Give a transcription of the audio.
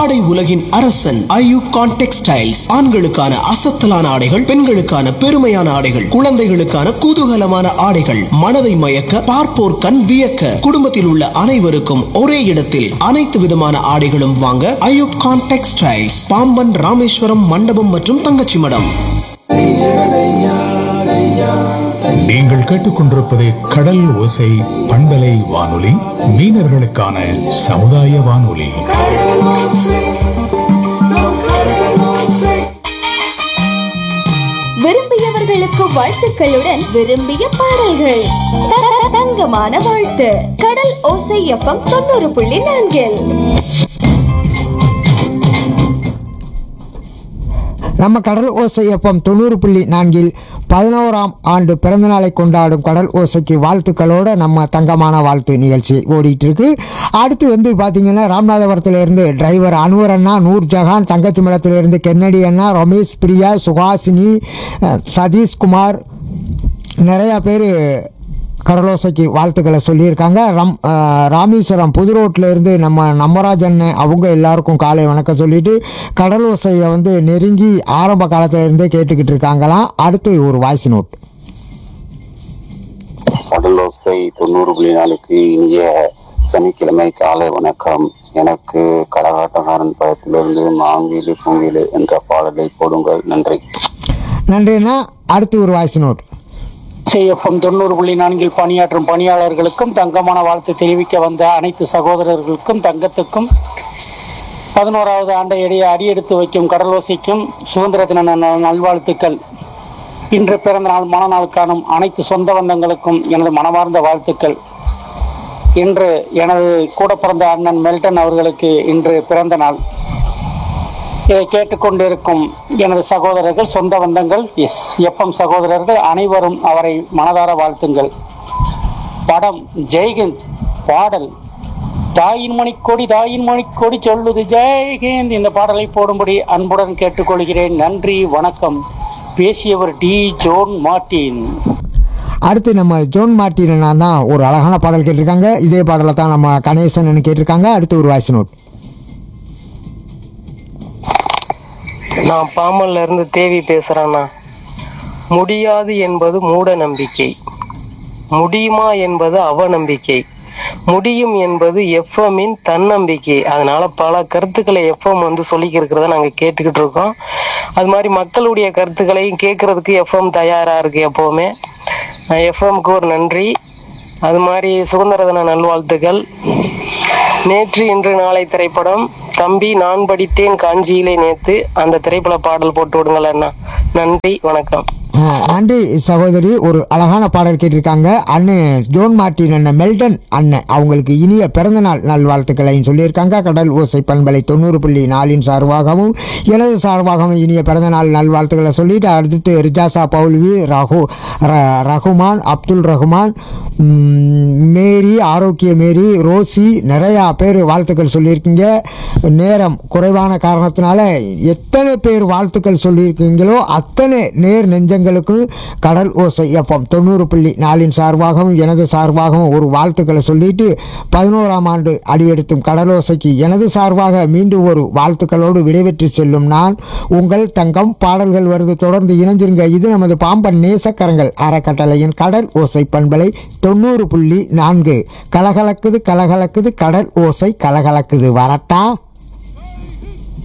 ஆடை உலகின் அரசன் ஐயூப் கான் டெக்ஸ்டைல்ஸ் ஆண்களுக்கான அசத்தலான ஆடைகள் பெண்களுக்கான பெருமையான ஆடைகள் குழந்தைகளுக்கான குதூகலமான ஆடைகள் மனதை மயக்க பார்ப்போர் கண் வியக்க குடும்பத்தில் உள்ள அனைவருக்கும் ஒரே இடத்தில் அனைத்து விதமான ஆடைகளும் வாங்க ஐயூப் கான் டெக்ஸ்டைல்ஸ் பாம்பன் ராமேஸ்வரம் மண்டபம் மற்றும் தங்கச்சி மடம் நீங்கள் கேட்டுக்கொண்டிருப்பது கடல் ஓசை பண்பலை வானொலி மீனவர்களுக்கான சமுதாய வானொலி விரும்பியவர்களுக்கு வாழ்த்துக்களுடன் விரும்பிய பாடல்கள் த- தங்கமான வாழ்த்து கடல் ஓசை எஃப்எம் தொண்ணூறு புள்ளி நான்கில் நம்ம கடல் ஓசை எஃப்எம் தொண்ணூறு புள்ளி நான்கில் பதினோராம் ஆண்டு பிறந்தநாளை கொண்டாடும் கடல் ஓசைக்கு வாழ்த்துக்களோட நம்ம தங்கமான வாழ்த்து நிகழ்ச்சி ஓடிட்டு இருக்கு அடுத்து வந்து பார்த்தீங்கன்னா ராமநாதபுரத்திலிருந்து டிரைவர் அன்வர் அண்ணா நூர் ஜஹான் தங்கச்சி மடத்திலிருந்து கென்னடி அண்ணா ரமேஷ் பிரியா சுஹாசினி அஹ், சதீஷ்குமார் நிறையா பேர் கடலோசைக்கு வாழ்த்துக்களை சொல்லியிருக்காங்க ரம் அஹ், ராமேஸ்வரம் புது ரோட்டில் இருந்து நம்ம நம்மராஜ் அண்ணன் அவங்க எல்லாருக்கும் காலை வணக்கம் சொல்லிட்டு கடலோசையை வந்து நெருங்கி ஆரம்ப காலத்துல இருந்தே கேட்டுக்கிட்டு இருக்காங்களாம் அடுத்து ஒரு வாய்ஸ் நோட் கடலோசை தொண்ணூறு புள்ளி நாலுக்கு இனிய சனிக்கிழமை காலை வணக்கம் எனக்கு கரகாட்டக்காரன் படத்திலிருந்து மாங்கிலி பூங்கிலி என்ற பாடலை போடுங்கள் நன்றி நன்றிண்ணா அடுத்து ஒரு வாய்ஸ் நோட் எஃப்எம் தொண்ணூறு புள்ளி நான்கில் பணியாற்றும் பணியாளர்களுக்கும் தங்கமான வாழ்த்து தெரிவிக்க வந்த அனைத்து சகோதரர்களுக்கும் தங்கத்துக்கும் பதினோராவது ஆண்டை இடையே அடியெடுத்து வைக்கும் கடலோசைக்கும் சுதந்திர தின நல்- நல்வாழ்த்துக்கள் இன்று பிறந்த நாள் மணநாள் காணும் அனைத்து சொந்த பந்தங்களுக்கும் எனது மனமார்ந்த வாழ்த்துக்கள் இன்று எனது கூட பிறந்த அண்ணன் மெல்டன் அவர்களுக்கு இன்று பிறந்த நாள் இதை கேட்டுக்கொண்டிருக்கும் எனது சகோதரர்கள் சொந்த பந்தங்கள் எஸ் எப்பம் சகோதரர்கள் அனைவரும் அவரை மனதார வாழ்த்துங்கள் படம் ஜெய்ஹிந்த் பாடல் தாயின் மணிக்கொடி தாயின் மணிக்கொடி சொல்லுது ஜெய்ஹிந்த் இந்த பாடலை போடும்படி அன்புடன் கேட்டுக்கொள்கிறேன் நன்றி வணக்கம் பேசியவர் டி ஜோன் மார்ட்டின் அடுத்து நம்ம ஜோன் மார்ட்டின் அண்ணா தான் ஒரு அழகான பாடல் கேட்டிருக்காங்க இதே பாடலை தான் நம்ம கணேசன் கேட்டிருக்காங்க அடுத்து ஒரு வாய்ஸ் நோட் நான் பாமல்ல இருந்து தேவி பேசுறேண்ணா முடியாது என்பது மூட நம்பிக்கை முடியுமா என்பது அவநம்பிக்கை முடியும் என்பது எஃப்எம்மின் தன்னம்பிக்கை அதனால பல கருத்துக்களை எஃப்எம் வந்து சொல்லிக்க இருக்கிறத நாங்க கேட்டுக்கிட்டு இருக்கோம் அது மாதிரி மக்களுடைய கருத்துக்களையும் கேட்கறதுக்கு எஃப்எம் தயாரா இருக்கு எப்பவுமே எஃப்எம்க்கு ஒரு நன்றி அது மாதிரி சுதந்திர தின நல்வாழ்த்துக்கள் நேற்று இன்று நாளை திரைப்படம் தம்பி நான் படித்தேன் காஞ்சியிலே நேத்து அந்த திரைப்பட பாடல் போட்டு விடுங்கள் அண்ணா நன்றி வணக்கம் அஹ், நன்றி சகோதரி ஒரு அழகான பாடல் கேட்டிருக்காங்க அண்ணன் ஜோன் மார்ட்டின் அண்ணன் மெல்டன் அண்ணன் அவங்களுக்கு இனிய பிறந்தநாள் நல்வாழ்த்துக்களையும் சொல்லியிருக்காங்க கடல் ஓசை பண்பலை தொண்ணூறு புள்ளி நாலின் சார்பாகவும் எனது சார்பாகவும் இனிய பிறந்தநாள் நல்வாழ்த்துக்களை சொல்லிட்டு அடுத்து ரிஜாசா பவுல்வி ரகு ர- ரகுமான் அப்துல் ரகுமான் ம், மேரி ஆரோக்கிய மேரி ரோசி நிறையா பேர் வாழ்த்துக்கள் சொல்லியிருக்கீங்க நேரம் குறைவான காரணத்தினால எத்தனை பேர் வாழ்த்துக்கள் சொல்லியிருக்கீங்களோ அத்தனை நேர் நெஞ்சங்களுக்கு கடல் ஓசை எஃப்எம் தொண்ணூறு புள்ளி நாலின் சார்பாகவும் எனது சார்பாகவும் ஒரு வாழ்த்துக்களை சொல்லிட்டு பதினோராம் ஆண்டு அடியெடுத்தும் கடலோசைக்கு எனது சார்பாக மீண்டும் ஒரு வாழ்த்துக்களோடு விடைபெற்று செல்லும் நான் உங்கள் தங்கம் பாடல்கள் வருது தொடர்ந்து இணைஞ்சிருங்க இது நமது பாம்பன் நேசக்கரங்கள் அறக்கட்டளையின் கடல் ஓசை பண்பலை தொண்ணூறு புள்ளி நான்கு கலகலக்குது கலகலக்குது கடல் ஓசை கலகலக்குது வரட்டா